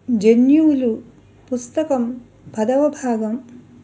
జన్యువులు పుస్తకం పదవ భాగం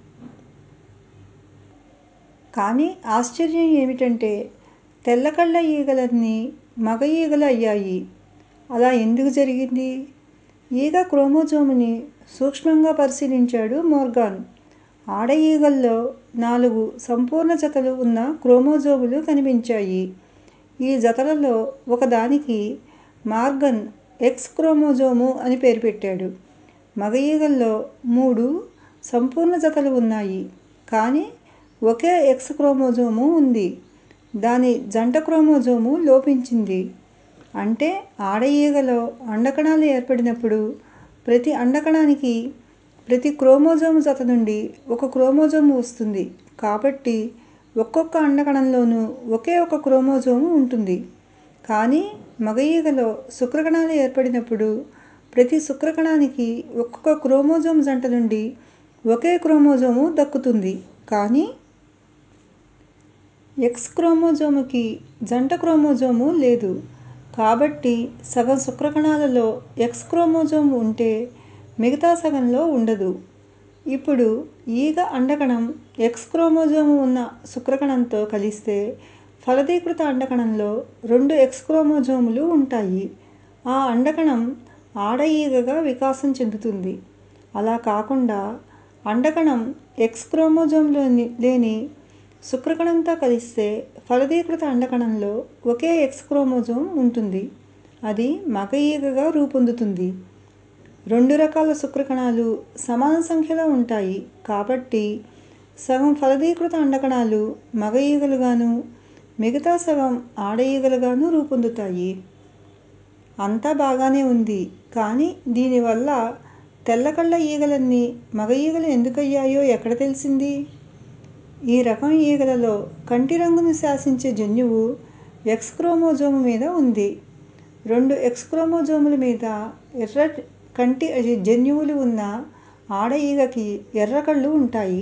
కానీ ఆశ్చర్యం ఏమిటంటే తెల్లకళ్ళ ఈగలన్నీ మగ ఈగలు అయ్యాయి. అలా ఎందుకు జరిగింది? ఈగ క్రోమోజోముని సూక్ష్మంగా పరిశీలించాడు మోర్గాన్. ఆడ ఈగల్లో నాలుగు సంపూర్ణ జతలు ఉన్న క్రోమోజోములు కనిపించాయి. ఈ జతలలో ఒకదానికి మార్గన్ ఎక్స్ క్రోమోజోము అని పేరు పెట్టాడు. మగ ఈగల్లో మూడు సంపూర్ణ జతలు ఉన్నాయి. కానీ ఒకే ఎక్స్ క్రోమోజోము ఉంది. దాని జంట క్రోమోజోము లోపించింది. అంటే ఆడ ఈగలో అండకణాలు ఏర్పడినప్పుడు ప్రతి అండకణానికి ప్రతి క్రోమోజోము జత నుండి ఒక క్రోమోజోము వస్తుంది కాబట్టి ఒక్కొక్క అండకణంలోనూ ఒకే ఒక క్రోమోజోము ఉంటుంది. కానీ మగ ఈగలో శుక్రకణాలు ఏర్పడినప్పుడు ప్రతి శుక్రకణానికి ఒక్కొక్క క్రోమోజోము జంట నుండి ఒకే క్రోమోజోము దక్కుతుంది. కానీ ఎక్స్ క్రోమోజోముకి జంట క్రోమోజోము లేదు. కాబట్టి సగం శుక్రకణాలలో ఎక్స్ క్రోమోజోము ఉంటే మిగతా సగంలో ఉండదు. ఇప్పుడు ఈగ అండకణం ఎక్స్ క్రోమోజోము ఉన్న శుక్రకణంతో కలిస్తే ఫలదీకృత అండకణంలో రెండు ఎక్స్ క్రోమోజోములు ఉంటాయి. ఆ అండకణం ఆడ ఈగగా వికాసం చెందుతుంది. అలా కాకుండా అండకణం ఎక్స్ క్రోమోజోము లేని శుక్రకణంతో కలిస్తే ఫలదీకృత అండకణంలో ఒకే ఎక్స్ క్రోమోజోము ఉంటుంది. అది మగ ఈగగా రూపొందుతుంది. రెండు రకాల శుక్రకణాలు సమాన సంఖ్యలో ఉంటాయి కాబట్టి సగం ఫలదీకృత అండకణాలు మగ ఈగలుగానూ మిగతా సగం ఆడ ఈగలుగానూ రూపొందుతాయి. అంతా బాగానే ఉంది కానీ దీనివల్ల తెల్లకళ్ళ ఈగలన్నీ మగ ఈగలు ఎందుకయ్యాయో ఎక్కడ తెలిసింది? ఈ రకం ఈగలలో కంటి రంగును శాసించే జన్యువు ఎక్స్ క్రోమోజోము మీద ఉంది. రెండు ఎక్స్ క్రోమోజోముల మీద ఎర్ర కంటి జన్యువులు ఉన్న ఆడ ఈగకి ఎర్ర కళ్ళు ఉంటాయి.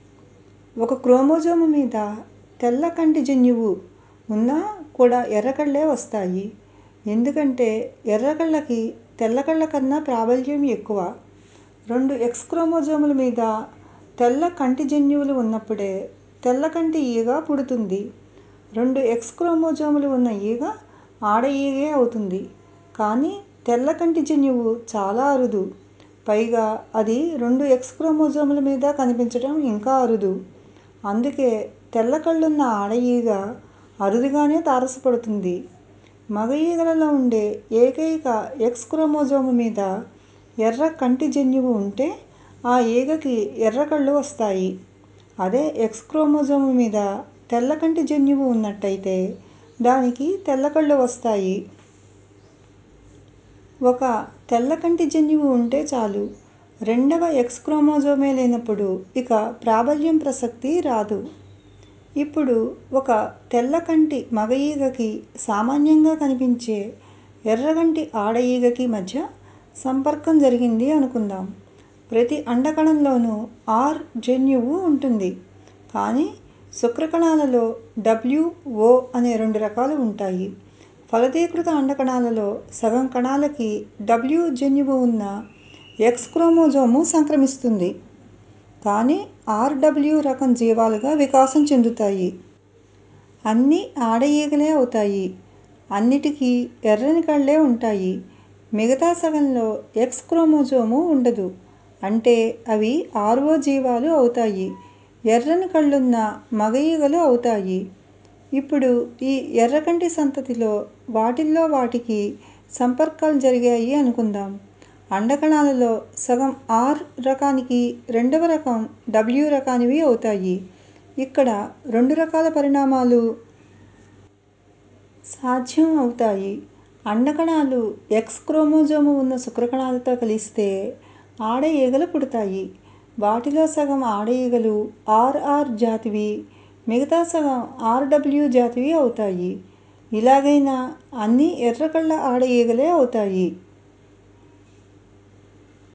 ఒక క్రోమోజోము మీద తెల్ల కంటి జన్యువు ఉన్నా కూడా ఎర్ర కళ్ళే వస్తాయి. ఎందుకంటే ఎర్ర కళ్ళకి తెల్ల కళ్ళ కన్నా ప్రాబల్యం ఎక్కువ. రెండు ఎక్స్ క్రోమోజోముల మీద తెల్ల కంటి జన్యువులు ఉన్నప్పుడే తెల్ల కంటి ఈగ పుడుతుంది. రెండు ఎక్స్ క్రోమోజోములు ఉన్న ఈగ ఆడ ఈగే అవుతుంది. కానీ తెల్ల కంటి జన్యువు చాలా అరుదు. పైగా అది రెండు ఎక్స్ క్రోమోజోముల మీద కనిపించటం ఇంకా అరుదు. అందుకే తెల్ల కళ్ళున్న ఆడ ఈగ అరుదుగానే తారసపడుతుంది. మగ ఈగలలో ఉండే ఏకైక ఎక్స్ క్రోమోజోము మీద ఎర్ర కంటి జన్యువు ఉంటే ఆ ఈగకి ఎర్ర కళ్ళు వస్తాయి. అదే ఎక్స్ క్రోమోజోము మీద తెల్ల కంటి జన్యువు ఉన్నట్టయితే దానికి తెల్ల కళ్ళు వస్తాయి. ఒక తెల్ల కంటి జన్యువు ఉంటే చాలు. రెండవ ఎక్స్ క్రోమోజోమే లేనప్పుడు ఇక ప్రాబల్యం ప్రసక్తి రాదు. ఇప్పుడు ఒక తెల్ల కంటి మగ ఈగకి సామాన్యంగా కనిపించే ఎర్ర కంటి ఆడ ఈగకి మధ్య సంపర్కం జరిగింది అనుకుందాం. ప్రతి అండకణంలోనూ ఆర్ జన్యువు ఉంటుంది. కానీ శుక్రకణాలలో డబ్ల్యూ, ఓ అనే రెండు రకాలు ఉంటాయి. ఫలదీకృత అండకణాలలో సగం కణాలకి డబ్ల్యూ జన్యువు ఉన్న ఎక్స్ క్రోమోజోము సంక్రమిస్తుంది. కానీ ఆర్ డబ్ల్యూ రకం జీవాలుగా వికాసం చెందుతాయి. అన్నీ ఆడ ఈగలే అవుతాయి. అన్నిటికీ ఎర్రని కళ్ళే ఉంటాయి. మిగతా సగంలో ఎక్స్ క్రోమోజోము ఉండదు. అంటే అవి ఆర్ ఓ జీవాలు అవుతాయి. ఎర్రని కళ్ళున్న మగ ఈగలు అవుతాయి. ఇప్పుడు ఈ ఎర్ర కంటి సంతతిలో వాటిల్లో వాటికి సంపర్కాలు జరిగాయి అనుకుందాం. అండకణాలలో సగం ఆర్ రకానికి రెండవ రకం డబ్ల్యూ రకానివి అవుతాయి. ఇక్కడ రెండు రకాల పరిణామాలు సాధ్యం అవుతాయి. అండకణాలు ఎక్స్ క్రోమోజోము ఉన్న శుక్రకణాలతో కలిస్తే ఆడ ఈగలు పుడతాయి. వాటిలో సగం ఆడ ఈగలు ఆర్ ఆర్ జాతివి మిగతా సగం ఆర్ డబ్ల్యూ జాతివి అవుతాయి. ఇలాగైనా అన్నీ ఎర్ర కళ్ళ ఆడ ఈగలే అవుతాయి.